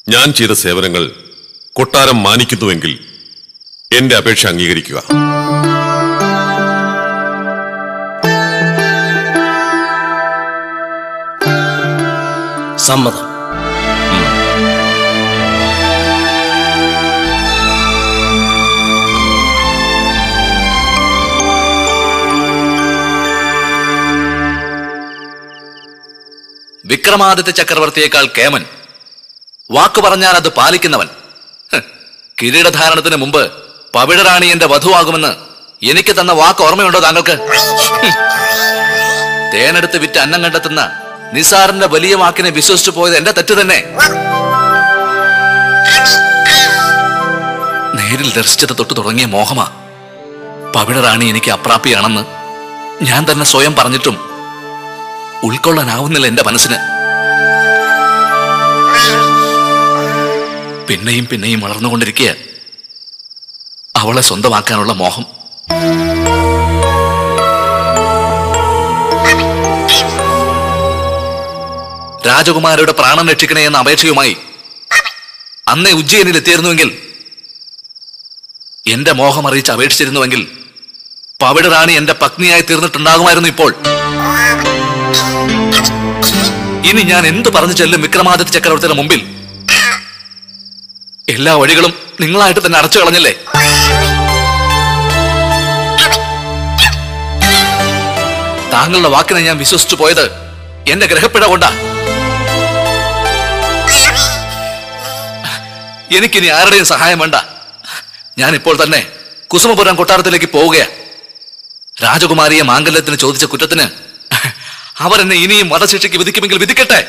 ഞാൻ ചെയ്ത സേവനങ്ങൾ കൊട്ടാരം മാനിക്കുന്നുവെങ്കിൽ എന്റെ അപേക്ഷ അംഗീകരിക്കുക സമ്മതം വിക്രമാദിത്യ ചക്രവർത്തിയേക്കാൾ കേമൻ വാക്കു പറഞ്ഞാൽ അത് പാലിക്കുന്നവൻ ഹ്, കിരീടധാരണത്തിന് മുമ്പ് പവിഴറാണി എന്റെ വധുവാകുമെന്ന് എനിക്ക് തന്ന വാക്ക് ഓർമ്മയുണ്ടോ താങ്കൾക്ക് ഹ്. തേനെടുത്ത് വിറ്റ് അന്നം കണ്ടെത്തുന്ന നിസാറിന്റെ വലിയ വാക്കിനെ വിശ്വസിച്ചു പോയത് എന്റെ തെറ്റ് തന്നെ നേരിൽ ദർശിച്ചത് തൊട്ട് തുടങ്ങിയ മോഹമാ പവിഴറാണി എനിക്ക് അപ്രാപ്തിയാണെന്ന് ഞാൻ തന്നെ സ്വയം പറഞ്ഞിട്ടും ഉൾക്കൊള്ളാനാവുന്നില്ല എന്റെ മനസ്സിന് പിന്നെയും പിന്നെയും വളർന്നുകൊണ്ടിരിക്കുക അവളെ സ്വന്തമാക്കാനുള്ള മോഹം രാജകുമാരയുടെ പ്രാണൻ രക്ഷിക്കണേ എന്ന അപേക്ഷയുമായി അന്നേ ഉജ്ജയിനിൽ എത്തിയിരുന്നുവെങ്കിൽ എന്റെ മോഹം അറിയിച്ച് അപേക്ഷിച്ചിരുന്നുവെങ്കിൽ പവിട റാണി എന്റെ പത്നിയായി തീർന്നിട്ടുണ്ടാകുമായിരുന്നു ഇപ്പോൾ ഇനി ഞാൻ എന്ത് പറഞ്ഞു ചെല്ലും വിക്രമാദിത്യ ചക്രവർത്തിയുടെ മുമ്പിൽ എല്ലാ വഴികളും നിങ്ങളായിട്ട് തന്നെ അടച്ചു കളഞ്ഞല്ലേ താങ്കളുടെ വാക്കിനെ ഞാൻ വിശ്വസിച്ചു പോയത് എന്റെ ഗ്രഹപ്പിഴ കൊണ്ടാ എനിക്കിനി ആരുടെയും സഹായം വേണ്ട ഞാൻ ഇപ്പോൾ തന്നെ കുസുമപുരം കൊട്ടാരത്തിലേക്ക് പോവുകയാ രാജകുമാരിയെ മാംഗല്യത്തിന് ചോദിച്ച കുറ്റത്തിന് അവരെന്നെ ഇനിയും വധശിക്ഷയ്ക്ക് വിധിക്കുമെങ്കിൽ വിധിക്കട്ടെ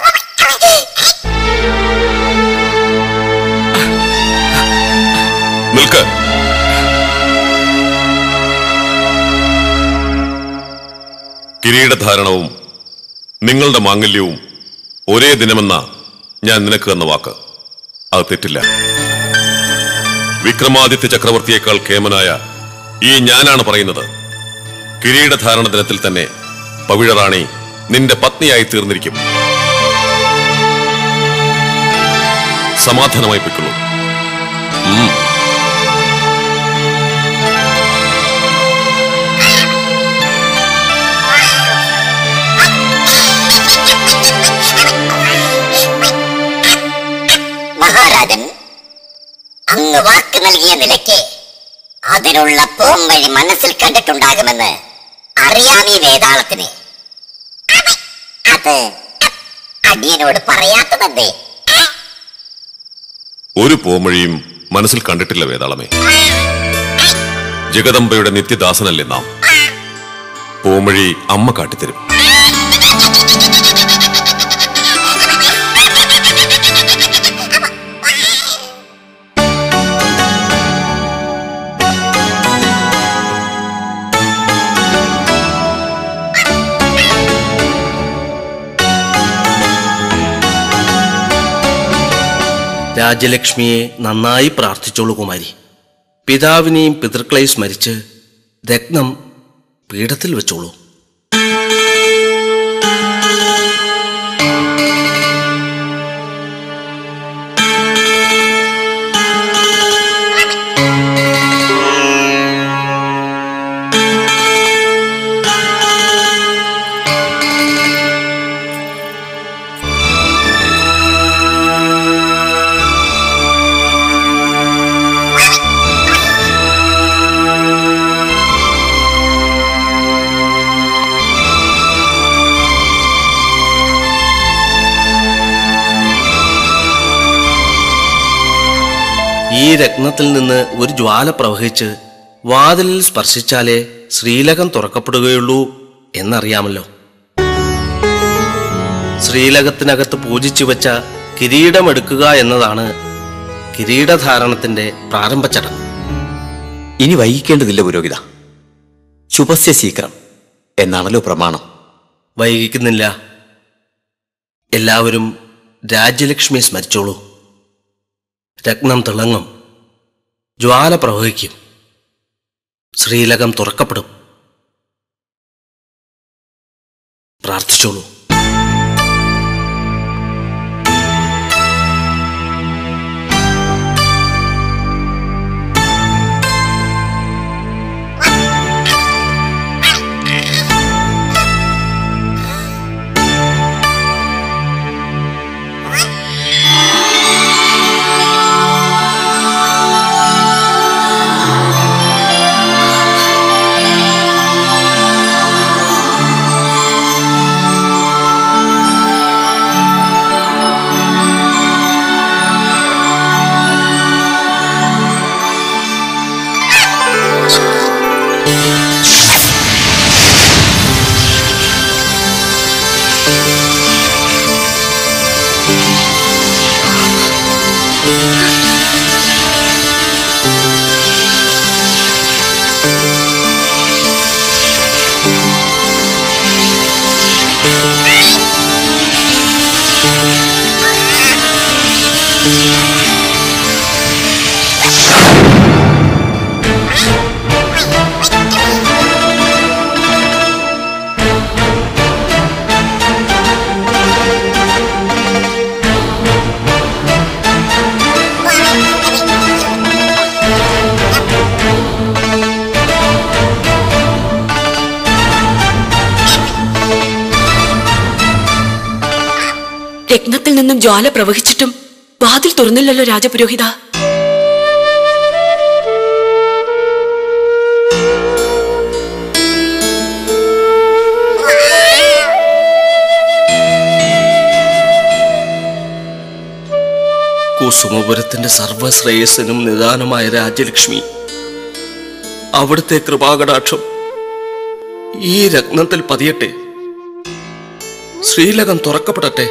നിൽക്ക് കിരീടധാരണവും നിങ്ങളുടെ മാംഗല്യവും ഒരേ ദിനമെന്ന ഞാൻ നിനക്ക് തന്ന വാക്ക് അത് തെറ്റില്ല വിക്രമാദിത്യ ചക്രവർത്തിയേക്കാൾ കേമനായ ഈ ഞാനാണ് പറയുന്നത് കിരീടധാരണ ദിനത്തിൽ തന്നെ പവിഴറാണി നിന്റെ പത്നിയായി തീർന്നിരിക്കും സമാധാനമായി പൊയ്ക്കൊള്ളൂ ഉം. മഹാരാജൻ അങ്ങ് വാക്ക് നൽകിയ നിലയ്ക്ക് അതിനുള്ള പോംവഴി മനസ്സിൽ കണ്ടിട്ടുണ്ടാകുമെന്ന് അറിയാം ഈ വേതാളത്തിന് അത് അടിയനോട് പറയാത്തതെന്തേ ഒരു പോമഴിയും മനസ്സിൽ കണ്ടിട്ടില്ല വേതാളമേ ജഗദംബയുടെ നിത്യദാസനല്ലേ നാം പോമഴി അമ്മ കാട്ടിത്തരും രാജ്യലക്ഷ്മിയെ നന്നായി പ്രാർത്ഥിച്ചോളൂ കുമാരി പിതാവിനെയും പിതൃക്കളെയും സ്മരിച്ച് രത്നം പീഠത്തിൽ വെച്ചോളൂ ഈ രത്നത്തിൽ നിന്ന് ഒരു ജ്വാല പ്രവഹിച്ച് വാതിലിൽ സ്പർശിച്ചാലേ ശ്രീലകം തുറക്കപ്പെടുകയുള്ളൂ എന്നറിയാമല്ലോ ശ്രീലകത്തിനകത്ത് പൂജിച്ചു വെച്ച കിരീടമെടുക്കുക എന്നതാണ് കിരീടധാരണത്തിന്റെ പ്രാരംഭ ചടങ്ങ് ഇനി വൈകിക്കേണ്ടതില്ല പുരോഹിത ശുഭസ്യ ശീഘ്രം എന്നാണല്ലോ പ്രമാണം വൈകിക്കുന്നില്ല എല്ലാവരും രാജ്യലക്ഷ്മിയെ സ്മരിച്ചോളൂ രത്നം തിളങ്ങും ജ്വാല പ്രവഹിക്കും ശ്രീലകം തുറക്കപ്പെടും പ്രാർത്ഥിച്ചോളൂ രത്നത്തിൽ നിന്നും ജ്വാല പ്രവഹിച്ചിട്ടും വാതിൽ തുറന്നില്ലല്ലോ രാജപുരോഹിത കുസുമപുരത്തിന്റെ സർവശ്രേയസ്സിനും നിദാനമായ രാജ്യലക്ഷ്മി അവിടുത്തെ കൃപാകടാക്ഷം ഈ രത്നത്തിൽ പതിയട്ടെ ശ്രീലകം തുറക്കപ്പെടട്ടെ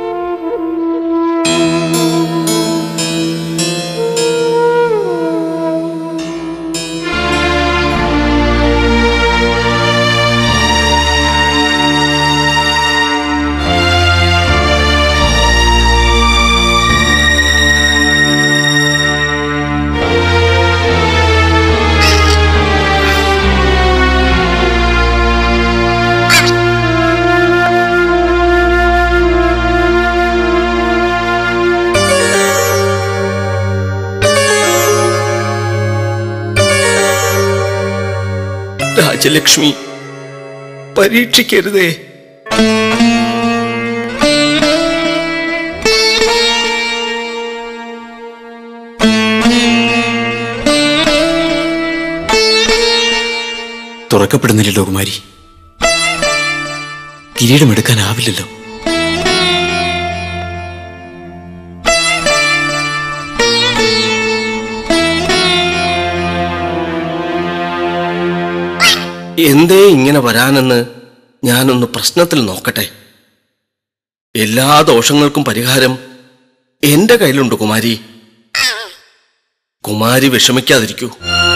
രാജലക്ഷ്മി പരീക്ഷിക്കരുതേ തുറക്കപ്പെടുന്നില്ലല്ലോ കുമാരി കിരീടമെടുക്കാനാവില്ലല്ലോ എന്തേ ഇങ്ങനെ വരാനെന്ന് ഞാനൊന്ന് പ്രശ്നത്തിൽ നോക്കട്ടെ എല്ലാ ദോഷങ്ങൾക്കും പരിഹാരം എന്റെ കയ്യിലുണ്ട് കുമാരി കുമാരി വിഷമിക്കാതിരിക്കൂ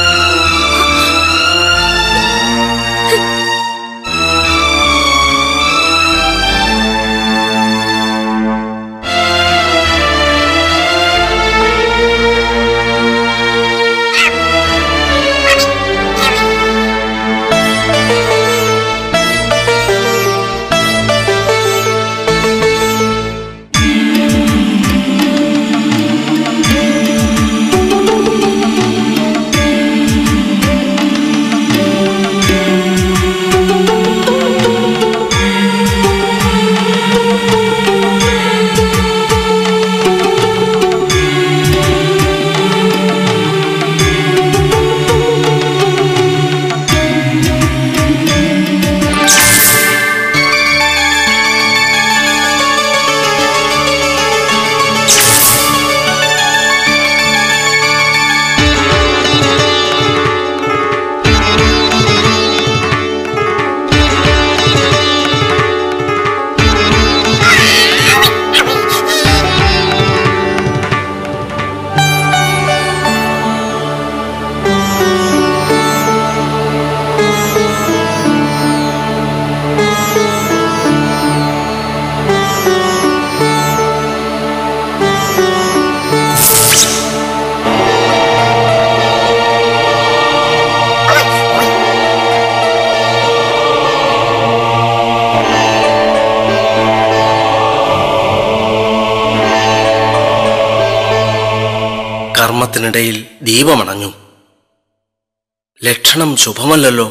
കർമ്മത്തിനിടയിൽ ദീപമണഞ്ഞു ലക്ഷണം ശുഭമല്ലല്ലോ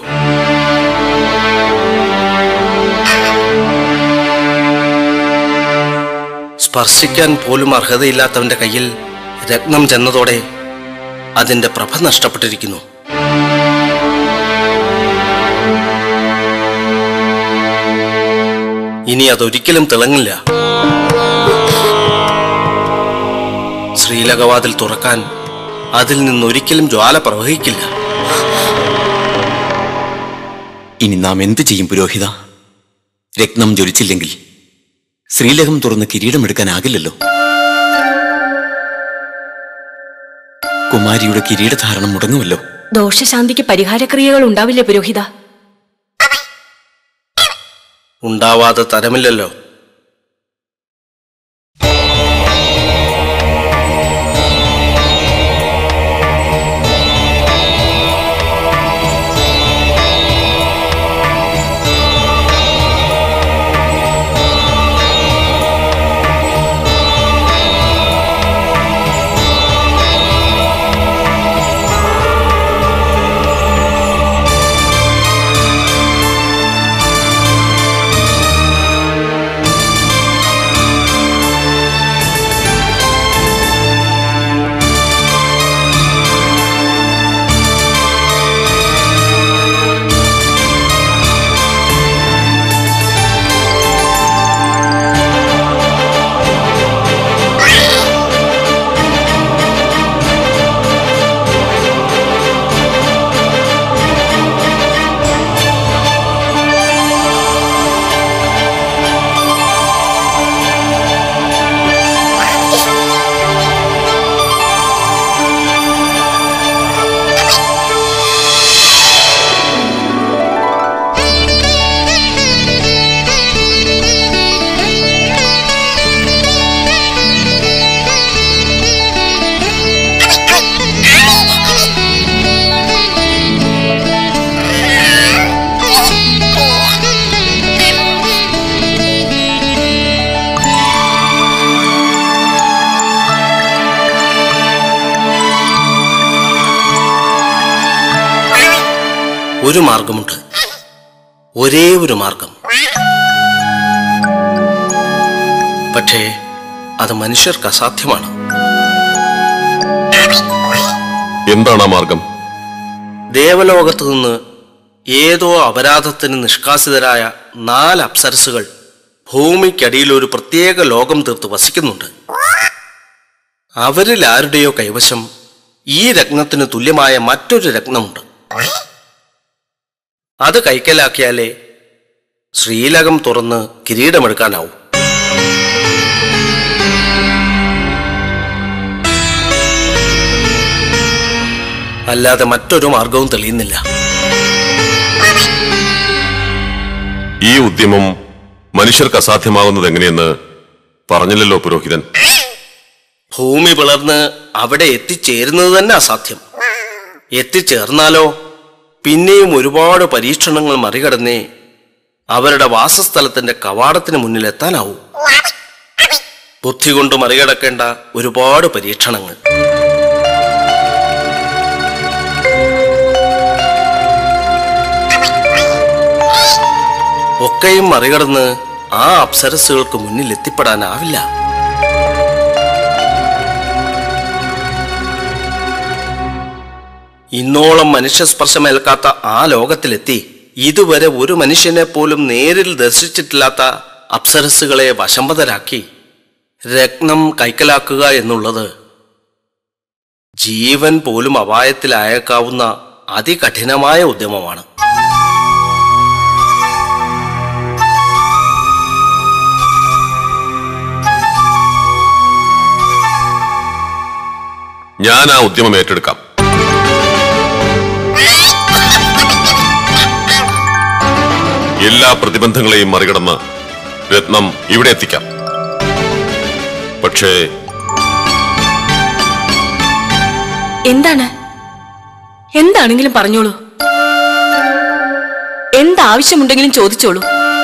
സ്പർശിക്കാൻ പോലും അർഹതയില്ലാത്തവന്റെ കയ്യിൽ രത്നം ചെന്നതോടെ അതിന്റെ പ്രഭ നഷ്ടപ്പെട്ടിരിക്കുന്നു ഇനി അതൊരിക്കലും തിളങ്ങില്ല ശ്രീലകവാതിൽ തുറക്കാൻ അതിൽ നിന്നൊരിക്കലും ജ്വാല പ്രവഹിക്കില്ല ഇനി നാം എന്തു ചെയ്യും പുരോഹിത രത്നം ജ്വലിച്ചില്ലെങ്കിൽ ശ്രീലകം തുറന്ന് കിരീടമെടുക്കാനാകില്ലല്ലോ കുമാരിയുടെ കിരീടധാരണം മുടങ്ങുമല്ലോ ദോഷശാന്തിക്ക് പരിഹാരക്രിയകൾ ഉണ്ടാവില്ലേ പുരോഹിത ഉണ്ടാവാതെ തരമില്ലല്ലോ ഒരു മാർഗമുണ്ട് ഒരേ ഒരു മാർഗം പക്ഷേ അത് മനുഷ്യർക്ക് അസാധ്യമാണ് എന്താണ് ആ മാർഗം ദേവലോകത്ത് നിന്ന് ഏതോ അപരാധത്തിന് നിഷ്കാസിതരായ നാല് അപ്സരസുകൾ ഭൂമിക്കടിയിൽ ഒരു പ്രത്യേക ലോകം തീർത്ത് വസിക്കുന്നുണ്ട് അവരിൽ ആരുടെയോ കൈവശം ഈ രത്നത്തിന് തുല്യമായ മറ്റൊരു രത്നമുണ്ട് അത് കൈക്കലാക്കിയാലേ ശ്രീലകം തുറന്ന് കിരീടമെടുക്കാനാവൂ അല്ലാതെ മറ്റൊരു മാർഗവും തെളിയുന്നില്ല ഈ ഉദ്യമം മനുഷ്യർക്ക് അസാധ്യമാകുന്നത് എങ്ങനെയെന്ന് പറഞ്ഞില്ലല്ലോ പുരോഹിതൻ ഭൂമി പിളർന്ന് അവിടെ എത്തിച്ചേരുന്നത് തന്നെ അസാധ്യം എത്തിച്ചേർന്നാലോ പിന്നെയും ഒരുപാട് പരീക്ഷണങ്ങൾ മറികടന്നേ അവരുടെ വാസസ്ഥലത്തിന്റെ കവാടത്തിന് മുന്നിൽ എത്താനാവൂ ബുദ്ധി കൊണ്ട് മറികടക്കേണ്ട ഒരുപാട് പരീക്ഷണങ്ങൾ ഒക്കെയും മറികടന്ന് ആ അപ്സരസുകൾക്ക് മുന്നിൽ എത്തിപ്പെടാനാവില്ല ഇന്നോളം മനുഷ്യസ്പർശമേൽക്കാത്ത ആ ലോകത്തിലെത്തി ഇതുവരെ ഒരു മനുഷ്യനെ പോലും നേരിൽ ദർശിച്ചിട്ടില്ലാത്ത അപ്സരസുകളെ വശംവതരാക്കി രത്നം കൈക്കലാക്കുക എന്നുള്ളത് ജീവൻ പോലും അപായത്തിലായേക്കാവുന്ന അതികഠിനമായ ഉദ്യമമാണ് ഞാൻ ആ ഉദ്യമം ഏറ്റെടുക്കാം എല്ലാ പ്രതിബന്ധങ്ങളെയും മറികടന്ന് രത്നം ഇവിടെ എത്തിക്കാം പക്ഷേ എന്താണ് എന്താണെങ്കിലും പറഞ്ഞോളൂ എന്താവശ്യമുണ്ടെങ്കിലും ചോദിച്ചോളൂ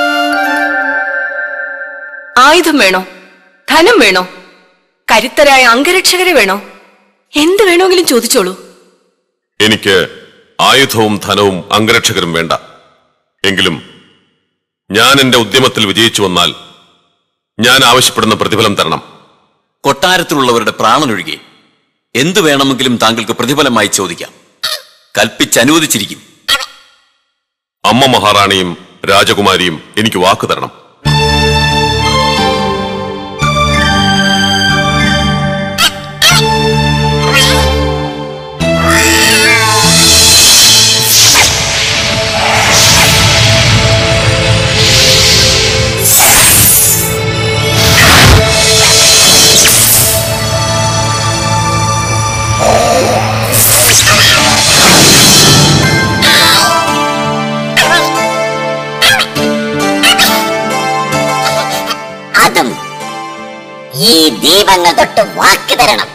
ആയുധം വേണോ ധനം വേണോ കരുത്തരായ അംഗരക്ഷകരെ വേണോ എന്ത് വേണമെങ്കിലും ചോദിച്ചോളൂ എനിക്ക് ആയുധവും ധനവും അംഗരക്ഷകരും വേണ്ട എങ്കിലും ഞാൻ എന്റെ ഉദ്യമത്തിൽ വിജയിച്ചു വന്നാൽ ഞാൻ ആവശ്യപ്പെടുന്ന പ്രതിഫലം തരണം കൊട്ടാരത്തിലുള്ളവരുടെ പ്രാണനൊഴികെ എന്തു വേണമെങ്കിലും താങ്കൾക്ക് പ്രതിഫലമായി ചോദിക്കാം കൽപ്പിച്ചനുവദിച്ചിരിക്കും അമ്മ മഹാറാണിയും രാജകുമാരിയും എനിക്ക് വാക്ക് തരണം അതും ഈ ദീപങ്ങൾ തൊട്ട് വാക്ക് തരണം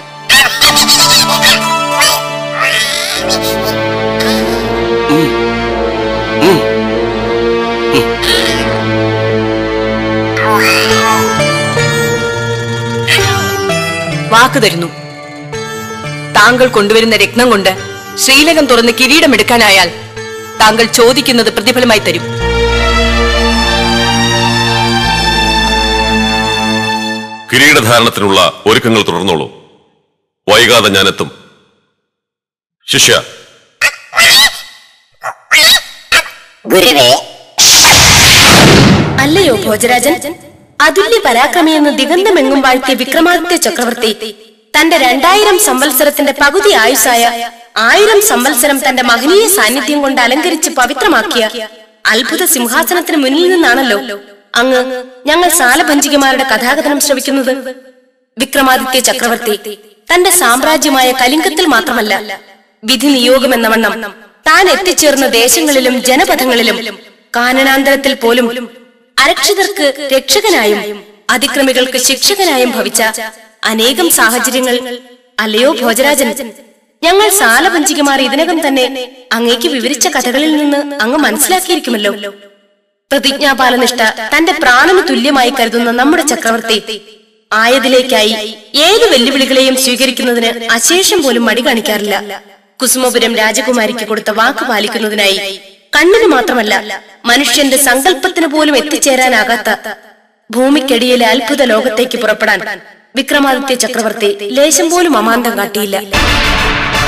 വാക്ക് തരുന്നു താങ്കൾ കൊണ്ടുവരുന്ന രത്നം കൊണ്ട് ശ്രീലകം തുറന്ന് കിരീടമെടുക്കാനായാൽ താങ്കൾ ചോദിക്കുന്നത് പ്രതിഫലമായി തരും കിരീടധാരണത്തിനുള്ള ഒരുക്കങ്ങൾ തുടർന്നോളൂ വൈകാതെ ഞാനെത്തും ശിഷ്യ ഗുരുവേ അല്ലയോ ഭോജരാജൻ അതുല്യ പരാക്രമിയെന്ന് ദിഗന്ധമെങ്ങും വാഴ്ത്തിയ വിക്രമാദിത്യ ചക്രവർത്തി തന്റെ രണ്ടായിരം സംവത്സരത്തിന്റെ പകുതി ആയുസായ ആയിരം സംവത്സരം തന്റെ മഹനീയ സാന്നിധ്യം കൊണ്ട് അലങ്കരിച്ച് പവിത്രമാക്കിയ അത്ഭുത സിംഹാസനത്തിന് മുന്നിൽ നിന്നാണല്ലോ അങ്ങ് ഞങ്ങൾ സാലഭഞ്ചികമാരുടെ കഥാകഥനം ശ്രവിക്കുന്നത് വിക്രമാദിത്യ ചക്രവർത്തി തന്റെ സാമ്രാജ്യമായ കലിംഗത്തിൽ മാത്രമല്ല വിധി നിയോഗമെന്ന വണ്ണം താൻ എത്തിച്ചേർന്ന ദേശങ്ങളിലും ജനപഥങ്ങളിലും കാനനാന്തരത്തിൽ പോലും അരക്ഷിതർക്ക് രക്ഷകനായും അതിക്രമികൾക്ക് ശിക്ഷകനായും ഭവിച്ച അനേകം സാഹചര്യങ്ങൾ അല്ലയോ ഭോജരാജൻ ഞങ്ങൾ സാലപഞ്ചികമാർ ഇതിനകം തന്നെ അങ്ങേക്ക് വിവരിച്ച കഥകളിൽ നിന്ന് അങ്ങ് മനസ്സിലാക്കിയിരിക്കുമല്ലോ പ്രതിജ്ഞാപാലനിഷ്ഠ തന്റെ പ്രാണന് തുല്യമായി കരുതുന്ന നമ്മുടെ ചക്രവർത്തി ആയതിലേക്കായി ഏത് വെല്ലുവിളികളെയും സ്വീകരിക്കുന്നതിന് അശേഷം പോലും മടി കാണിക്കാറില്ല കുസുമപുരം രാജകുമാരിക്ക് കൊടുത്ത വാക്ക് പാലിക്കുന്നതിനായി കണ്ണിന് മാത്രമല്ല മനുഷ്യന്റെ സങ്കല്പത്തിന് പോലും എത്തിച്ചേരാനാകാത്ത ഭൂമിക്കടിയിലെ അത്ഭുത ലോകത്തേക്ക് പുറപ്പെടാൻ വിക്രമാദിത്യ ചക്രവർത്തി ലേശം പോലും അമാന്തം കാട്ടിയില്ല